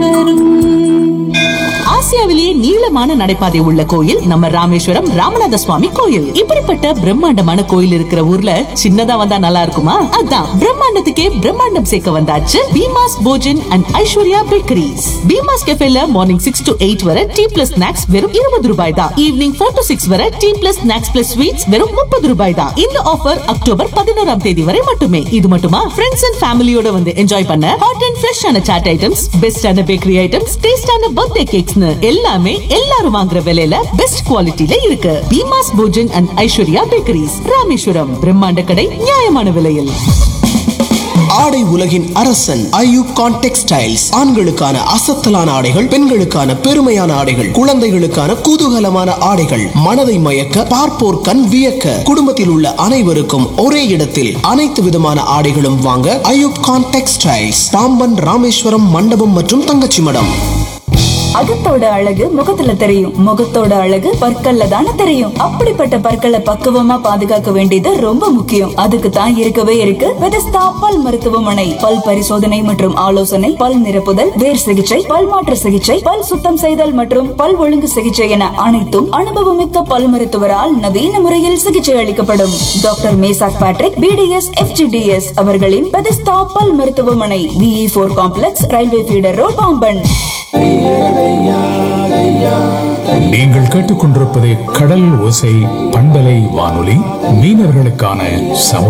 வரும் ஆசியாவிலேயே நீளமான நடைபாதை உள்ள கோயில் நம்ம ராமேஸ்வரம் ராமநாத சுவாமி கோயில் இப்படிப்பட்ட பிரம்மாண்டமான கோயில் இருக்கிற ஊர்ல சின்னதா வந்தா நல்லா இருக்குமா அதான் பிரம்மாண்டத்துக்கே பிரம்மாண்டம் சேர்க்க வந்தாச்சு பீமாஸ் போஜன் அண்ட் ஐஸ்வர்யா பேக்கரிஸ் பீமாஸ் கெஃபேல மார்னிங் சிக்ஸ் டு எயிட் வரை டீ பிளஸ் ஸ்நாக்ஸ் வெறும் இருபது ரூபாய் தான் ஈவினிங் ஃபோர் டு சிக்ஸ் வரை tea plus snacks plus sweets வெறும் முப்பது ரூபாய் தான் இந்த ஆஃபர் அக்டோபர் பதினோராம் தேதி வரை மட்டுமே இது மட்டுமா ஃப்ரெண்ட்ஸ் அண்ட் ஃபேமிலியோட வந்து என்ஜாய் பண்ண ஹாட் அண்ட் ஃப்ரெஷ்ஷான சாட் ஐட்டம்ஸ் பெஸ்டான பேக்கரி ஐட்டம்ஸ் டேஸ்டான பர்த்டே கேக்ஸ்னு எல்லாமே எல்லாரும் வாங்குற விலையில பெஸ்ட் குவாலிட்டில இருக்கு பீமாஸ் போஜன் அண்ட் ஐஸ்வர்யா பேக்கரிஸ் ராமேஸ்வரம் பிரம்மாண்ட கடை நியாயமான விலையில் ஆடை உலகின் அரசன் ஐயூகான் டெக்ஸ்டைல்ஸ் ஆண்களுக்கான அசத்தலான ஆடைகள் பெண்களுக்கான பெருமையான ஆடைகள் குழந்தைகளுக்கான குதூகலமான ஆடைகள் மனதை மயக்க பார்ப்போர் கண் வியக்க குடும்பத்தில் உள்ள அனைவருக்கும் ஒரே இடத்தில் அனைத்து விதமான ஆடைகளும் வாங்க ஐயூப்கான் டெக்ஸ்டைல்ஸ் பாம்பன் ராமேஸ்வரம் மண்டபம் மற்றும் தங்கச்சி மடம் அகத்தோட அழகு முகத்துல தெரியும் முகத்தோட அழகு பற்கள்ல தானே தெரியும் அப்படிப்பட்ட பற்களை பக்குவமா பாதுகாக்க வேண்டியது ரொம்ப முக்கியம் அதுக்கு தான் இருக்கவே இருக்கு பெதஸ்தா பல் மருத்துவமனை பல் பரிசோதனை மற்றும் ஆலோசனை பல் நிரப்புதல் வேர் சிகிச்சை பல் மாற்று சிகிச்சை பல் சுத்தம் செய்தல் மற்றும் பல் ஒழுங்கு சிகிச்சை என அனைத்தும் அனுபவமிக்க பல் மருத்துவரால் நவீன முறையில் சிகிச்சை அளிக்கப்படும் doctor Meshach Patrick BDS FGDS அவர்களின் பெதஸ்தா பல் மருத்துவமனை விஇ போர் complex railway feeder road Pamban நீங்கள் கேட்டுக்கொண்டிருப்பது கடல் ஓசை பண்பலை வானொலி மீனவர்களுக்கான சமுதாய